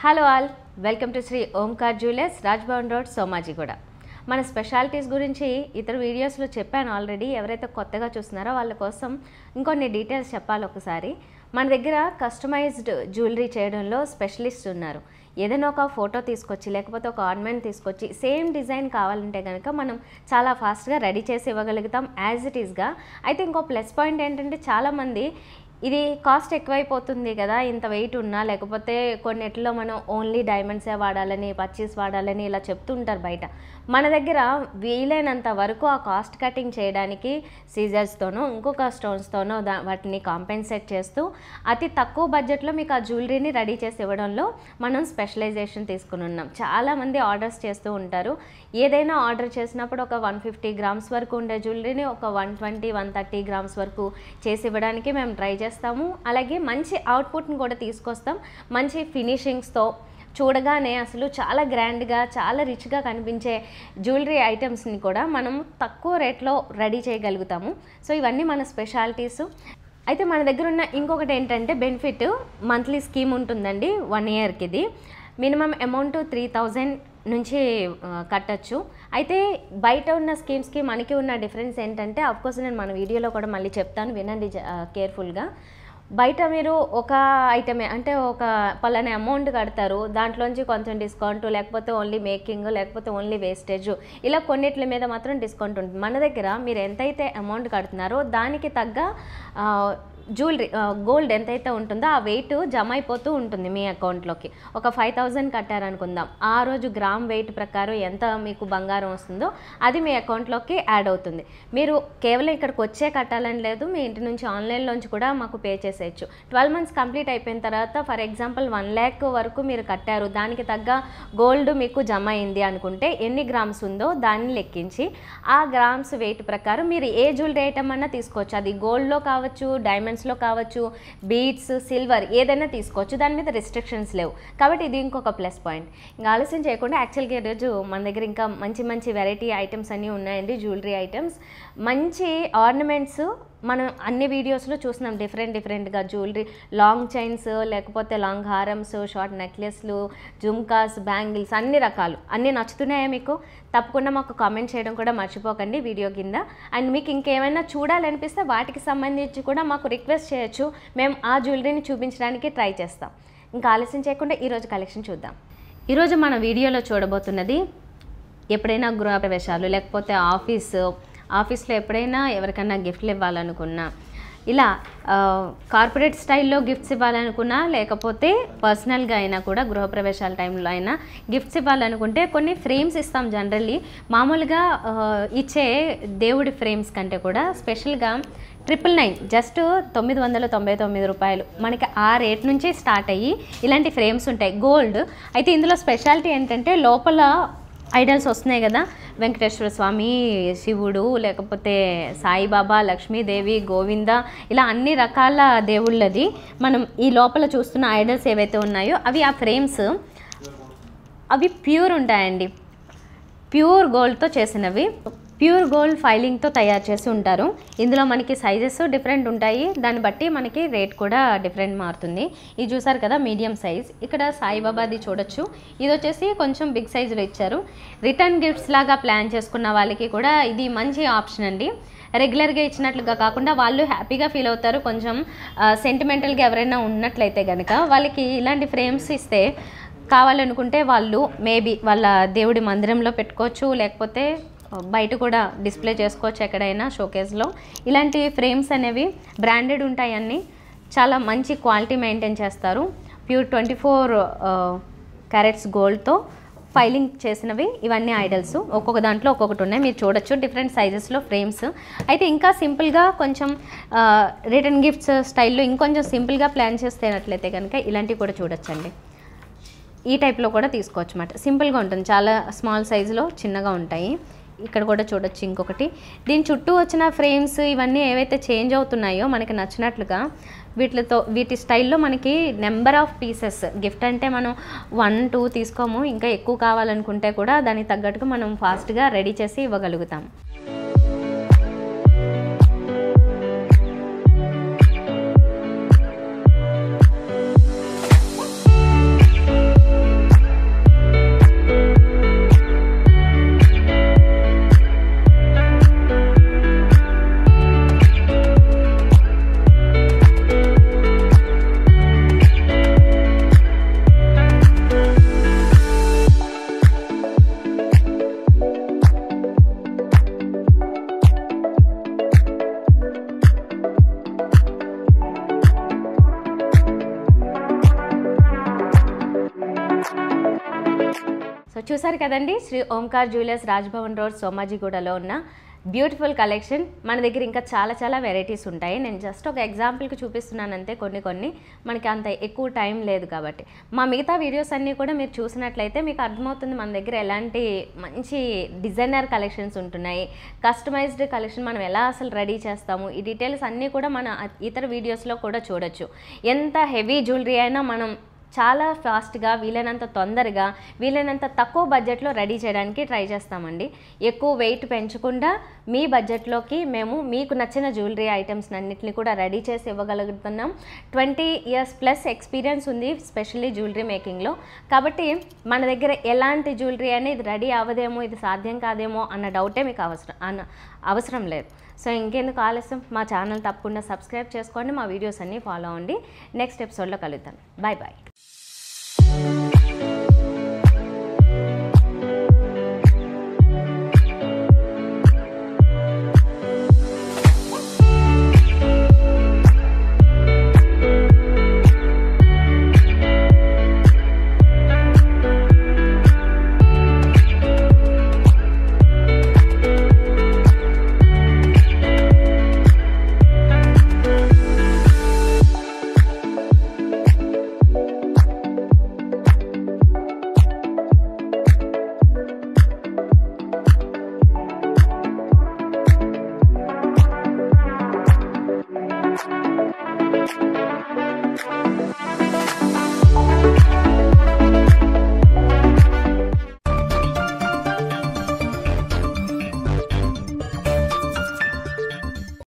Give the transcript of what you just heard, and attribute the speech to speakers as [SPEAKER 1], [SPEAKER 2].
[SPEAKER 1] hello all welcome to Shri Omkar jewellers Raj Bhavan road Somajiguda మన specialities గురించి ఇతర వీడియోస్లో చెప్పాను ఆల్రెడీ ఎవరైతే కొత్తగా చూస్తున్నారో వాళ్ళ కోసం ఇంకొన్ని డీటెయిల్స్ చెప్పాలి ఒకసారి మన దగ్గర కస్టమైజ్డ్ జ్యువెలరీ చేయడంలో స్పెషలిస్ట్ ఉన్నారు ఏదైనా ఒక ఫోటో తీసుకొచ్చి లేకపోతే ఒక ఆర్నమెంట్ తీసుకొచ్చి సేమ్ డిజైన్ కావాలంటే కనుక మనం చాలా ఫాస్ట్గా రెడీ చేసి ఇవ్వగలుగుతాం యాజ్ ఇట్ ఈస్గా అయితే ఇంకో ప్లస్ పాయింట్ ఏంటంటే చాలామంది ఇది కాస్ట్ ఎక్కువైపోతుంది కదా ఇంత వెయిట్ ఉన్నా లేకపోతే కొన్నిట్లో మనం ఓన్లీ డైమండ్సే వాడాలని పర్చేస్ వాడాలని ఇలా చెప్తుంటారు బయట మన దగ్గర వీలైనంత వరకు ఆ కాస్ట్ కటింగ్ చేయడానికి సీజర్స్తోనో ఇంకొక స్టోన్స్తోనో దా వాటిని కాంపెన్సేట్ చేస్తూ అతి తక్కువ బడ్జెట్లో మీకు ఆ జ్యువెలరీని రెడీ చేసి ఇవ్వడంలో మనం స్పెషలైజేషన్ తీసుకుని ఉన్నాం చాలామంది ఆర్డర్స్ చేస్తూ ఉంటారు ఏదైనా ఆర్డర్ చేసినప్పుడు ఒక వన్ ఫిఫ్టీ గ్రామ్స్ వరకు ఉండే జ్యువెలరీని ఒక one twenty one thirty grams వరకు చేసి ఇవ్వడానికి మేము ట్రై చేస్తాము అలాగే మంచి అవుట్పుట్ని కూడా తీసుకొస్తాం మంచి ఫినిషింగ్స్తో చూడగానే అసలు చాలా గ్రాండ్గా చాలా రిచ్గా కనిపించే జ్యువెలరీ ఐటమ్స్ని కూడా మనం తక్కువ రేట్లో రెడీ చేయగలుగుతాము సో ఇవన్నీ మన స్పెషాలిటీస్ అయితే మన దగ్గర ఉన్న ఇంకొకటి ఏంటంటే బెనిఫిట్ మంత్లీ స్కీమ్ ఉంటుందండి వన్ ఇయర్కి ఇది మినిమం అమౌంట్ త్రీ థౌజండ్ నుంచి ఆ, కట్టచ్చు అయితే బయట ఉన్న స్కీమ్స్కి మనకి ఉన్న డిఫరెన్స్ ఏంటంటే అఫ్కోర్స్ నేను మన వీడియోలో కూడా మళ్ళీ చెప్తాను వినండి కేర్ఫుల్గా బయట మీరు ఒక ఐటమే అంటే ఒక పలానా అమౌంట్ కడతారు దాంట్లోంచి కొంచెం డిస్కౌంట్ లేకపోతే ఓన్లీ మేకింగ్ లేకపోతే ఓన్లీ వేస్టేజ్ ఇలా కొన్నిట్ల మీద మాత్రం డిస్కౌంట్ ఉంటుంది మన దగ్గర మీరు ఎంతైతే అమౌంట్ కడుతున్నారో దానికి తగ్గ ఆ, జ్యువెలరీ గోల్డ్ ఎంతైతే ఉంటుందో ఆ వెయిట్ జమ అయిపోతూ ఉంటుంది మీ అకౌంట్లోకి ఒక ఫైవ్ థౌజండ్ కట్టారనుకుందాం ఆ రోజు గ్రామ్ వెయిట్ ప్రకారం ఎంత మీకు బంగారం వస్తుందో అది మీ అకౌంట్లోకి యాడ్ అవుతుంది మీరు కేవలం ఇక్కడికి వచ్చే కట్టాలని లేదు మీ ఇంటి నుంచి ఆన్లైన్లోంచి కూడా మాకు పే చేసేయచ్చు ట్వెల్వ్ మంత్స్ కంప్లీట్ అయిపోయిన తర్వాత ఫర్ ఎగ్జాంపుల్ వన్ ల్యాక్ వరకు మీరు కట్టారు దానికి తగ్గ గోల్డ్ మీకు జమ అయింది అనుకుంటే ఎన్ని గ్రామ్స్ ఉందో దాన్ని లెక్కించి ఆ గ్రామ్స్ వెయిట్ ప్రకారం మీరు ఏ జ్యువెలరీ ఐటమ్ అన్నా తీసుకోవచ్చు అది గోల్డ్లో కావచ్చు డైమండ్స్లో కావచ్చు బీడ్స్ సిల్వర్ ఏదైనా తీసుకోవచ్చు దాని మీద రిస్ట్రిక్షన్స్ లేవు కాబట్టి ఇది ఇంకొక ప్లస్ పాయింట్ ఇంకా ఆలస్యం చేయకుండా యాక్చువల్గా ఈరోజు మన దగ్గర ఇంకా మంచి మంచి వెరైటీ ఐటమ్స్ అన్నీ ఉన్నాయండి జ్యువెలరీ ఐటమ్స్ మంచి ఆర్నమెంట్స్ మనం అన్ని వీడియోస్లో చూస్తున్నాం డిఫరెంట్ డిఫరెంట్గా జ్యువెలరీ లాంగ్ చైన్స్ లేకపోతే లాంగ్ హారమ్స్ షార్ట్ నెక్లెస్లు జుమ్కాస్ బ్యాంగిల్స్ అన్ని రకాలు అన్నీ నచ్చుతున్నాయా మీకు తప్పకుండా మాకు కామెంట్ చేయడం కూడా మర్చిపోకండి వీడియో కింద అండ్ మీకు ఇంకేమైనా చూడాలనిపిస్తే వాటికి సంబంధించి కూడా మాకు రిక్వెస్ట్ చేయొచ్చు మేము ఆ జ్యువెలరీని చూపించడానికి ట్రై చేస్తాం ఇంకా ఆలస్యం చేయకుండా ఈరోజు కలెక్షన్ చూద్దాం ఈరోజు మన వీడియోలో చూడబోతున్నది ఎప్పుడైనా గృహప్రవేశాలు లేకపోతే ఆఫీస్ ఆఫీస్లో ఎప్పుడైనా ఎవరికైనా గిఫ్ట్లు ఇవ్వాలనుకున్నా ఇలా ఆ, కార్పొరేట్ స్టైల్లో గిఫ్ట్స్ ఇవ్వాలనుకున్నా లేకపోతే పర్సనల్గా అయినా కూడా గృహప్రవేశాల టైంలో అయినా గిఫ్ట్స్ ఇవ్వాలనుకుంటే కొన్ని ఫ్రేమ్స్ ఇస్తాం జనరల్లీ మామూలుగా ఆ, ఇచ్చే దేవుడి ఫ్రేమ్స్ కంటే కూడా స్పెషల్గా ట్రిపుల్ నైన్ జస్ట్ తొమ్మిది వందల తొంభై తొమ్మిది రూపాయలు మనకి ఆ రేట్ నుంచే స్టార్ట్ అయ్యి ఇలాంటి ఫ్రేమ్స్ ఉంటాయి గోల్డ్ అయితే ఇందులో స్పెషాలిటీ ఏంటంటే లోపల ఐడల్స్ వస్తున్నాయి కదా వెంకటేశ్వర స్వామి శివుడు లేకపోతే సాయిబాబా లక్ష్మీదేవి గోవింద ఇలా అన్ని రకాల దేవుళ్ళది మనం ఈ లోపల చూస్తున్న ఐడల్స్ ఏవైతే ఉన్నాయో అవి ఆ ఫ్రేమ్స్ అవి ప్యూర్ ఉంటాయండి ప్యూర్ గోల్డ్తో చేసినవి ప్యూర్ గోల్డ్ ఫైలింగ్తో తయారు చేసి ఉంటారు ఇందులో మనకి సైజెస్ డిఫరెంట్ ఉంటాయి దాన్ని బట్టి మనకి రేట్ కూడా డిఫరెంట్ మారుతుంది ఇది చూసారు కదా మీడియం సైజ్ ఇక్కడ సాయిబాబాది చూడొచ్చు ఇది వచ్చేసి కొంచెం బిగ్ సైజులో ఇచ్చారు రిటర్న్ గిఫ్ట్స్ లాగా ప్లాన్ చేసుకున్న వాళ్ళకి కూడా ఇది మంచి ఆప్షన్ అండి రెగ్యులర్గా ఇచ్చినట్లుగా కాకుండా వాళ్ళు హ్యాపీగా ఫీల్ అవుతారు కొంచెం సెంటిమెంటల్గా ఎవరైనా ఉన్నట్లయితే కనుక వాళ్ళకి ఇలాంటి ఫ్రేమ్స్ ఇస్తే కావాలనుకుంటే వాళ్ళు మేబీ వాళ్ళ దేవుడి మందిరంలో పెట్టుకోవచ్చు లేకపోతే బయట కూడా డిస్ప్లే చేసుకోవచ్చు ఎక్కడైనా షోకేస్లో ఇలాంటి ఫ్రేమ్స్ అనేవి బ్రాండెడ్ ఉంటాయి అన్నీ చాలా మంచి క్వాలిటీ మెయింటైన్ చేస్తారు ప్యూర్ ట్వంటీ ఫోర్ క్యారెట్స్ గోల్డ్తో ఫైలింగ్ చేసినవి ఇవన్నీ ఐడల్స్ ఒక్కొక్క దాంట్లో ఒక్కొక్కటి ఉన్నాయి మీరు చూడొచ్చు డిఫరెంట్ సైజెస్లో ఫ్రేమ్స్ అయితే ఇంకా సింపుల్గా కొంచెం రిటర్న్ గిఫ్ట్స్ స్టైల్లో ఇంకొంచెం సింపుల్గా ప్లాన్ చేస్తేనట్లయితే కనుక ఇలాంటివి కూడా చూడొచ్చండి ఈ టైప్లో కూడా తీసుకోవచ్చు అన్నమాట సింపుల్గా ఉంటుంది చాలా స్మాల్ సైజులో చిన్నగా ఉంటాయి ఇక్కడ కూడా చూడొచ్చు ఇంకొకటి దీని చుట్టూ వచ్చిన ఫ్రేమ్స్ ఇవన్నీ ఏవైతే చేంజ్ అవుతున్నాయో మనకి నచ్చినట్లుగా వీటితో వీటి స్టైల్లో మనకి నెంబర్ ఆఫ్ పీసెస్ గిఫ్ట్ అంటే మనం వన్ టూ తీసుకోము ఇంకా ఎక్కువ కావాలనుకుంటే కూడా దానికి తగ్గట్టుగా మనం ఫాస్ట్గా రెడీ చేసి ఇవ్వగలుగుతాం చూసారు కదండి శ్రీ ఓంకార్ జ్యువెలర్స్ రాజ్భవన్ రోడ్ సోమాజిగూడలో ఉన్న బ్యూటిఫుల్ కలెక్షన్ మన దగ్గర ఇంకా చాలా చాలా వెరైటీస్ ఉంటాయి నేను జస్ట్ ఒక ఎగ్జాంపుల్కి చూపిస్తున్నాను అంతే కొన్ని కొన్ని మనకి అంత ఎక్కువ టైం లేదు కాబట్టి మా మిగతా వీడియోస్ అన్నీ కూడా మీరు చూసినట్లయితే మీకు అర్థమవుతుంది మన దగ్గర ఎలాంటి మంచి డిజైనర్ కలెక్షన్స్ ఉంటున్నాయి కస్టమైజ్డ్ కలెక్షన్ మనం ఎలా అసలు రెడీ చేస్తాము ఈ డీటెయిల్స్ అన్నీ కూడా మన ఇతర వీడియోస్లో కూడా చూడొచ్చు ఎంత హెవీ జ్యువెలరీ అయినా మనం చాలా ఫాస్ట్గా వీలైనంత తొందరగా వీలైనంత తక్కువ బడ్జెట్లో రెడీ చేయడానికి ట్రై చేస్తామండి ఎక్కువ వెయిట్ పెంచకుండా మీ బడ్జెట్లోకి మేము మీకు నచ్చిన జ్యువెలరీ ఐటమ్స్ అన్నింటిని కూడా రెడీ చేసి ఇవ్వగలుగుతున్నాం ట్వంటీ ఇయర్స్ ప్లస్ ఎక్స్పీరియన్స్ ఉంది స్పెషల్లీ జ్యువెలరీ మేకింగ్లో కాబట్టి మన దగ్గర ఎలాంటి జ్యువెలరీ అనేది రెడీ అవ్వదేమో ఇది సాధ్యం కాదేమో అన్న డౌటే మీకు అవసరం అన్న అవసరం లేదు సో ఇంకెందుకు ఆలస్యం మా ఛానల్ తప్పకుండా సబ్స్క్రైబ్ చేసుకోండి మా వీడియోస్ అన్నీ ఫాలో అవ్వండి నెక్స్ట్ ఎపిసోడ్లో కలుద్దాం బాయ్ బాయ్